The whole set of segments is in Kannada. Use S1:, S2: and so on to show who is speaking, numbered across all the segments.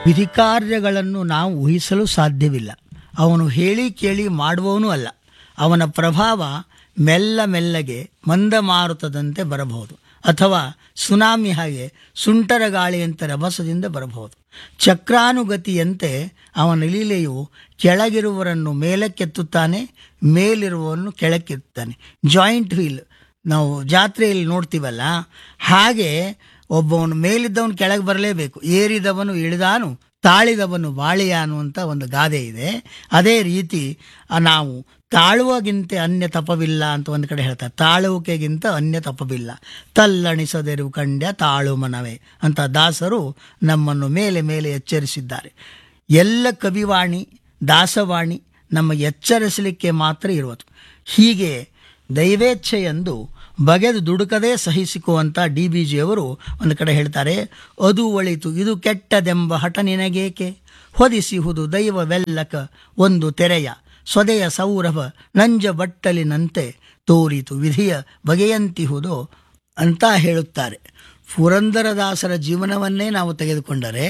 S1: ವಿಧಿಕಾರ್ಯಗಳನ್ನು ನಾವು ಊಹಿಸಲು ಸಾಧ್ಯವಿಲ್ಲ ಅವನು ಹೇಳಿ ಕೇಳಿ ಮಾಡುವವನೂ ಅಲ್ಲ ಅವನ ಪ್ರಭಾವ ಮೆಲ್ಲ ಮೆಲ್ಲಗೆ ಮಂದಮಾರುತದಂತೆ ಬರಬಹುದು ಅಥವಾ ಸುನಾಮಿ ಹಾಗೆ ಸುಂಟರ ಗಾಳಿಯಂತೆ ರಭಸದಿಂದ ಬರಬಹುದು ಚಕ್ರಾನುಗತಿಯಂತೆ ಅವನ ಲೀಲೆಯು ಕೆಳಗಿರುವವರನ್ನು ಮೇಲಕ್ಕೆತ್ತುತ್ತಾನೆ ಮೇಲಿರುವವರನ್ನು ಕೆಳಕ್ಕೆತ್ತಾನೆ ಜಾಯಿಂಟ್ ವೀಲ್ ನಾವು ಜಾತ್ರೆಯಲ್ಲಿ ನೋಡ್ತೀವಲ್ಲ ಹಾಗೆ ಒಬ್ಬವನು ಮೇಲಿದ್ದವನು ಕೆಳಗೆ ಬರಲೇಬೇಕು ಏರಿದವನು ಇಳಿದಾನು ತಾಳಿದವನು ಬಾಳಿಯಾನು ಅಂತ ಒಂದು ಗಾದೆ ಇದೆ ಅದೇ ರೀತಿ ಆ ನಾವು ತಾಳುವಗಿಂತ ಅನ್ಯ ತಪವಿಲ್ಲ ಅಂತ ಒಂದು ಕಡೆ ಹೇಳ್ತಾರೆ ತಾಳುವಿಕೆಗಿಂತ ಅನ್ಯ ತಪವಿಲ್ಲ ತಲ್ಲಣಿಸದೆರು ಕಂಡ್ಯ ತಾಳು ಮನವೇ ಅಂತ ದಾಸರು ನಮ್ಮನ್ನು ಮೇಲೆ ಮೇಲೆ ಎಚ್ಚರಿಸಿದ್ದಾರೆ ಎಲ್ಲ ಕವಿವಾಣಿ ದಾಸವಾಣಿ ನಮ್ಮ ಎಚ್ಚರಿಸಲಿಕ್ಕೆ ಮಾತ್ರ ಇರುವುದು ಹೀಗೆ ದೈವೇಚ್ಛೆಯೆಂದು ಬಗೆದು ದುಡುಕದೇ ಸಹಿಸಿಕುವಂಥ ಡಿ ಬಿ ಜಿಯವರು ಒಂದು ಕಡೆ ಹೇಳ್ತಾರೆ ಅದು ಒಳಿತು ಇದು ಕೆಟ್ಟದೆಂಬ ಹಠ ನಿನಗೇಕೆ ಹೊದಿಸಿಹುದು ದೈವವೆಲ್ಲಕ ಒಂದು ತೆರೆಯ ಸ್ವದೆಯ ಸೌರಭ ನಂಜ ಬಟ್ಟಲಿನಂತೆ ತೋರಿತು ವಿಧಿಯ ಬಗೆಯಂತಿಹುದು ಅಂತ ಹೇಳುತ್ತಾರೆ ಪುರಂದರದಾಸರ ಜೀವನವನ್ನೇ ನಾವು ತೆಗೆದುಕೊಂಡರೆ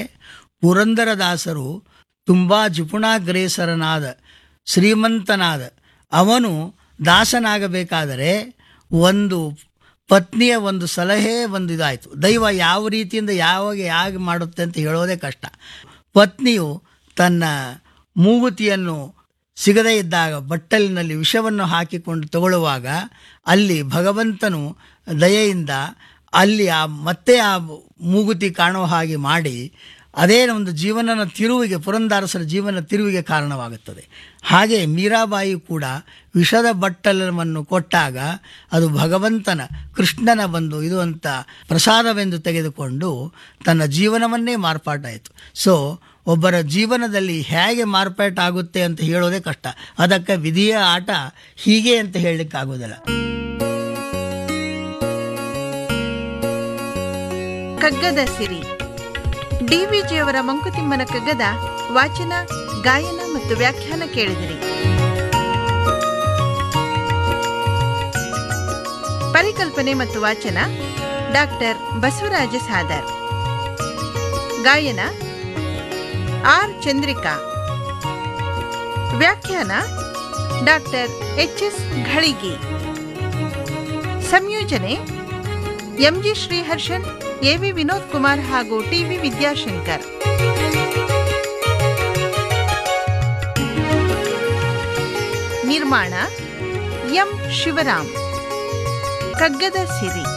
S1: ಪುರಂದರದಾಸರು ತುಂಬ ಜಿಪುಣಾಗ್ರೇಸರನಾದ ಶ್ರೀಮಂತನಾದ ಅವನು ದಾಸನಾಗಬೇಕಾದರೆ ಒಂದು ಪತ್ನಿಯ ಒಂದು ಸಲಹೆ ಒಂದು ಇದಾಯಿತು ದೈವ ಯಾವ ರೀತಿಯಿಂದ ಯಾವಾಗ ಹೇಗೆ ಮಾಡುತ್ತೆ ಅಂತ ಹೇಳೋದೇ ಕಷ್ಟ ಪತ್ನಿಯು ತನ್ನ ಮೂಗುತಿಯನ್ನು ಸಿಗದೇ ಇದ್ದಾಗ ಬಟ್ಟಲಿನಲ್ಲಿ ವಿಷವನ್ನು ಹಾಕಿಕೊಂಡು ತಗೊಳ್ಳುವಾಗ ಅಲ್ಲಿ ಭಗವಂತನು ದಯೆಯಿಂದ ಅಲ್ಲಿ ಆ ಮತ್ತೆ ಆ ಮೂಗುತಿ ಕಾಣುವ ಹಾಗೆ ಮಾಡಿ ಅದೇ ಒಂದು ಜೀವನನ ತಿರುವಿಗೆ ಪುರಂದಾರಸರ ಜೀವನ ತಿರುವಿಗೆ ಕಾರಣವಾಗುತ್ತದೆ ಹಾಗೆ ಮೀರಾಬಾಯಿ ಕೂಡ ವಿಷದ ಬಟ್ಟಲವನ್ನು ಕೊಟ್ಟಾಗ ಅದು ಭಗವಂತನ ಕೃಷ್ಣನ ಬಂದು ಇದು ಅಂತ ಪ್ರಸಾದವೆಂದು ತೆಗೆದುಕೊಂಡು ತನ್ನ ಜೀವನವನ್ನೇ ಮಾರ್ಪಾಟಾಯಿತು ಸೊ ಒಬ್ಬರ ಜೀವನದಲ್ಲಿ ಹೇಗೆ ಮಾರ್ಪಾಟಾಗುತ್ತೆ ಅಂತ ಹೇಳೋದೇ ಕಷ್ಟ ಅದಕ್ಕೆ ವಿಧಿಯ ಆಟ ಹೀಗೆ ಅಂತ ಹೇಳಲಿಕ್ಕಾಗೋದಿಲ್ಲ
S2: ಕಗ್ಗದ ಸಿರಿ ಡಿವಿಜಿಯವರ ಮಂಕುತಿಮ್ಮನ ಕಗ್ಗದ ವಾಚನ ಗಾಯನ ಮತ್ತು ವ್ಯಾಖ್ಯಾನ ಕೇಳಿದಿರಿ ಪರಿಕಲ್ಪನೆ ಮತ್ತು ವಾಚನ ಡಾಕ್ಟರ್ ಬಸವರಾಜ ಸಾದರ್ ಗಾಯನ ಆರ್ ಚಂದ್ರಿಕಾ ವ್ಯಾಖ್ಯಾನ ಡಾಕ್ಟರ್ ಎಚ್ ಎಸ್ ಘಳಿಗಿ ಸಂಯೋಜನೆ ಎಂಜಿ ಶ್ರೀಹರ್ಷನ್ ಎವಿ ವಿನೋದ್ ಕುಮಾರ್ ಹಾಗೂ ಟಿವಿ ವಿದ್ಯಾಶಂಕರ್ ನಿರ್ಮಾಣ ಎಂ ಶಿವರಾಮ್ ಕಗ್ಗದ ಸಿರಿ